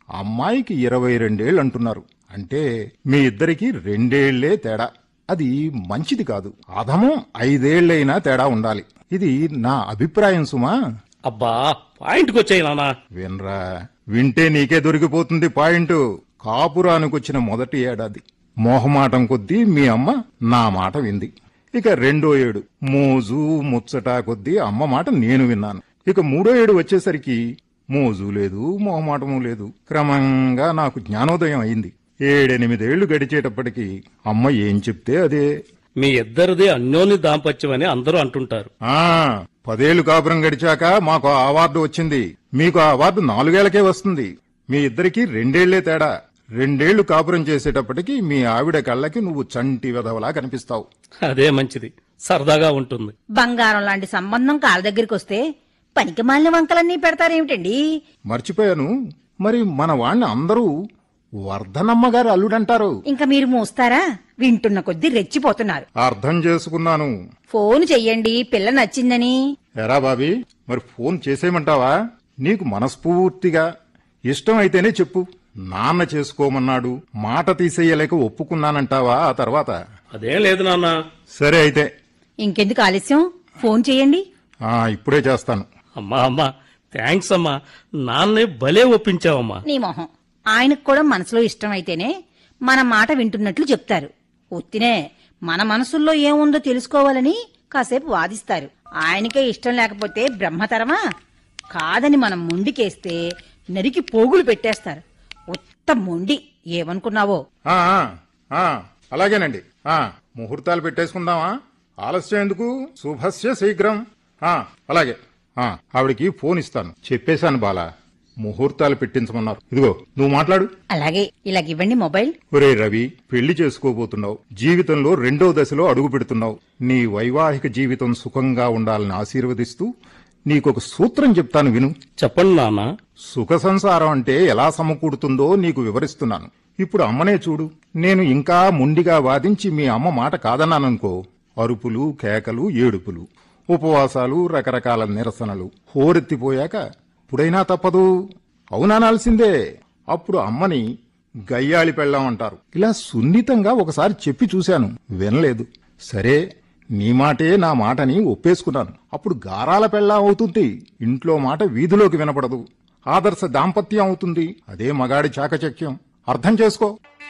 అమ్మాయికి ఇరవై రెండేళ్ళు అంటున్నారు అంటే మీ ఇద్దరికి రెండేళ్లే తేడా అది మంచిది కాదు అధమం ఐదేళ్లైనా తేడా ఉండాలి ఇది నా అభిప్రాయం సుమా అబ్బా పాయింట్కి వచ్చాయి నానా వినరా వింటే నీకే దొరికిపోతుంది పాయింట్ కాపురానికొచ్చిన మొదటి ఏడాది మోహమాటం కొద్దీ మీ అమ్మ నా మాట వింది ఇక రెండో ఏడు మోజు ముచ్చట కొద్దీ అమ్మ మాట నేను విన్నాను ఇక మూడో ఏడు వచ్చేసరికి మోజు లేదు మోహమాటము లేదు క్రమంగా నాకు జ్ఞానోదయం అయింది ఏడెనిమిదేళ్లు గడిచేటప్పటికి అమ్మ ఏం చెప్తే అదే మీ ఇద్దరిది అన్యోన్య దాంపత్యం అని అందరూ అంటుంటారు ఆ పదేళ్లు కాపురం గడిచాక మాకు ఆ అవార్డు వచ్చింది మీకు ఆ అవార్డు నాలుగేళ్లకే వస్తుంది మీ ఇద్దరికి రెండేళ్లే తేడా రెండేళ్లు కాపురం చేసేటప్పటికి మీ ఆవిడ కళ్ళకి నువ్వు చంటి వెధవలా కనిపిస్తావు అదే మంచిది సరదాగా ఉంటుంది బంగారం లాంటి సంబంధం కాళ్ళ దగ్గరికి వస్తే పనికి మాలిన వంకలన్నీ పెడతారేమిటండి మర్చిపోయాను మరి మన వాణ్ణి అందరూ వర్ధనమ్మ గారు అల్లుడంటారు ఇంకా మీరు మూస్తారా వింటున్న కొద్దీ రెచ్చిపోతున్నారు అర్థం చేసుకున్నాను ఫోన్ చెయ్యండి పిల్ల నచ్చిందని ఎరా బాబీ మరి ఫోన్ చేసేయమంటావా నీకు మనస్ఫూర్తిగా ఇష్టం అయితేనే చెప్పు నాన్న చేసుకోమన్నాడు మాట తీసేయలేక ఒప్పుకున్నానంటావా ఆ తర్వాత అదేం లేదు నాన్న సరే అయితే ఇంకెందుకు ఆలస్యం ఫోన్ చెయ్యండి ఆ ఇప్పుడే చేస్తాను అమ్మా అమ్మా థ్యాంక్స్ అమ్మా నాన్నే భలే ఒప్పించావమ్మా నీ మొహం ఆయనకు కూడా మనసులో ఇష్టం అయితేనే మన మాట వింటున్నట్లు చెప్తారు ఒత్తినే మన మనసుల్లో ఏముందో తెలుసుకోవాలని కాసేపు వాదిస్తారు ఆయనకే ఇష్టం లేకపోతే బ్రహ్మతరమా కాదని మనం మొండికేస్తే నరికి పోగులు పెట్టేస్తారు ఉత్త మొండి ఏమనుకున్నావో ఆ ఆ, ఆ, అలాగేనండి ఆ ముహూర్తాలు పెట్టేసుకుందామా ఆలస్యం ఎందుకు శుభస్య శీఘ్రం ఆ అలాగే ఆ ఆవిడికి ఫోన్ ఇస్తాను చెప్పేశాను బాలా ముహూర్తాలు పెట్టించమన్నారు ఇదిగో నువ్వు మాట్లాడు అలాగే ఇలాగివ్వండి మొబైల్ ఒరే రవి పెళ్లి చేసుకోబోతున్నావు జీవితంలో రెండో దశలో అడుగు పెడుతున్నావు నీ వైవాహిక జీవితం సుఖంగా ఉండాలని ఆశీర్వదిస్తూ నీకొక సూత్రం చెప్తాను విను చెప్పండి నాన్న సుఖ సంసారం అంటే ఎలా సమకూడుతుందో నీకు వివరిస్తున్నాను ఇప్పుడు అమ్మనే చూడు నేను ఇంకా ముండిగా వాదించి మీ అమ్మ మాట కాదన్నాననుకో అరుపులు కేకలు ఏడుపులు ఉపవాసాలు రకరకాల నిరసనలు హోరెత్తిపోయాక ఇప్పుడైనా తప్పదు అవునానాల్సిందే అప్పుడు అమ్మని గయ్యాళి పెళ్ళామంటారు ఇలా సున్నితంగా ఒకసారి చెప్పి చూశాను వినలేదు సరే నీ మాటే నా మాటని ఒప్పేసుకున్నాను అప్పుడు గారాల పెళ్ళాం అవుతుంది ఇంట్లో మాట వీధిలోకి వినపడదు ఆదర్శ దాంపత్యం అవుతుంది అదే మగాడి చాకచక్యం అర్థం చేసుకో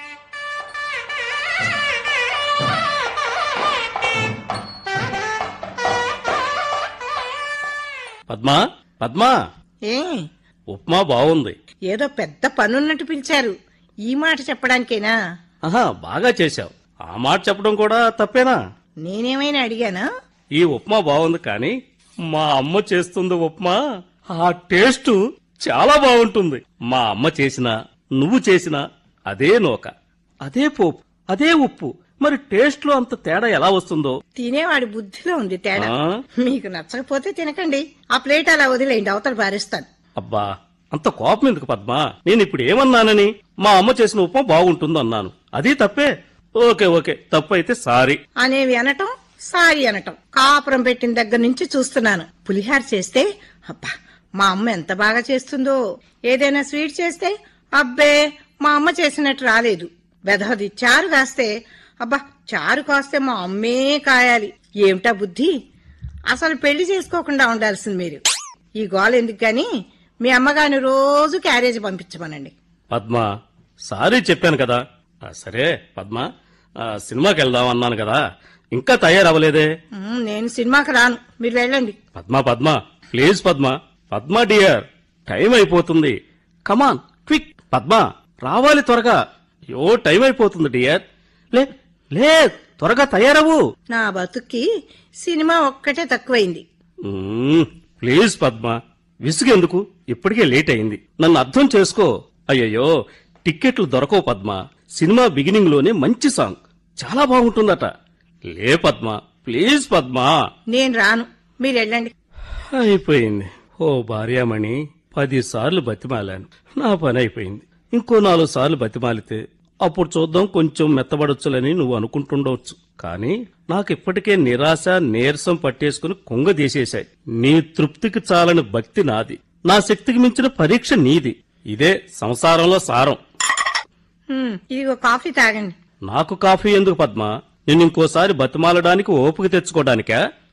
పద్మా పద్మా ఏ ఉప్మా బాగుంది ఏదో పెద్ద పనున్నట్టు పిలిచారు ఈ మాట చెప్పడానికేనా ఆహా బాగా చేశావు ఆ మాట చెప్పడం కూడా తప్పేనా నేనేమైనా అడిగానా ఈ ఉప్మా బాగుంది కానీ మా అమ్మ చేస్తుంది ఉప్మా ఆ టేస్ట్ చాలా బాగుంటుంది మా అమ్మ చేసిన నువ్వు చేసిన అదే నూక అదే పోపు అదే ఉప్పు మరి టేస్ట్ లో అంత తేడా ఎలా వస్తుందో తినేవాడి బుద్ధిలో ఉంది తేడా ఆ? మీకు నచ్చకపోతే తినకండి ఆ ప్లేట్ అలా వదిలేయండి అవతల పారేస్తాను అబ్బా అంత కోపం ఎందుకు పద్మా నేను ఇప్పుడు ఏమన్నానని మా అమ్మ చేసిన ఉప్మా బాగుంటుంది అన్నాను అది తప్పే ఓకే ఓకే తప్పు అయితే సారీ అనేవి అనటం సారీ అనటం కాపురం పెట్టిన దగ్గర నుంచి చూస్తున్నాను పులిహార చేస్తే అబ్బా మా అమ్మ ఎంత బాగా చేస్తుందో ఏదైనా స్వీట్ చేస్తే అబ్బే మా అమ్మ చేసినట్టు రాలేదు వెధవది చారు కాస్తే అబ్బా చారు కాస్తే మా అమ్మే కాయాలి ఏమిటా బుద్ధి అసలు పెళ్లి చేసుకోకుండా ఉండాల్సింది మీరు ఈ గోల ఎందుకు గాని మీ అమ్మగారిని రోజు క్యారేజ్ పంపించమనండి పద్మ సారీ చెప్పాను కదా ఆ, సరే పద్మ ఆ, సినిమాకి వెళ్దాం అన్నాను కదా ఇంకా తయారవ్వలేదే ఉమ్, నేను సినిమాకి రాను మీరు వెళ్ళండి Padma Padma please Padma Padma dear time అయిపోతుంది కమాన్ క్విక్ పద్మ రావాలి త్వరగా అయ్యో టైం అయిపోతుంది డియర్ లే లే త్వరగా తయారవు నా బతుక్కి సినిమా ఒక్కటే తక్కువైంది మ్మ్, ప్లీజ్ పద్మ విసుగెందుకు ఇప్పటికే లేట్ అయింది నన్ను అర్థం చేసుకో అయ్యయ్యో టిక్కెట్లు దొరకవు పద్మ సినిమా బిగినింగ్ లోనే మంచి సాంగ్ చాలా బాగుంటుందట లే పద్మ ప్లీజ్ పద్మ నేను రాను మీరు వెళ్ళండి అయిపోయింది ఓ భార్యామణి పది సార్లు బతిమాలాను నా పని అయిపోయింది ఇంకో నాలుగు సార్లు బతిమాలితే అప్పుడు చూద్దాం కొంచెం మెత్తబడొచ్చులని నువ్వు అనుకుంటుండవచ్చు కానీ నాకు ఇప్పటికే నిరాశ నీరసం పట్టేసుకుని కుంగదీసేశాయి నీ తృప్తికి చాలని భక్తి నాది నా శక్తికి మించిన పరీక్ష నీది ఇదే సంసారంలో సారం ఉమ్, ఇదిగో కాఫీ తాగండి నాకు కాఫీ ఎందుకు పద్మ నిన్ను ఇంకోసారి బతిమాలడానికి ఓపిక తెచ్చుకోవడానికా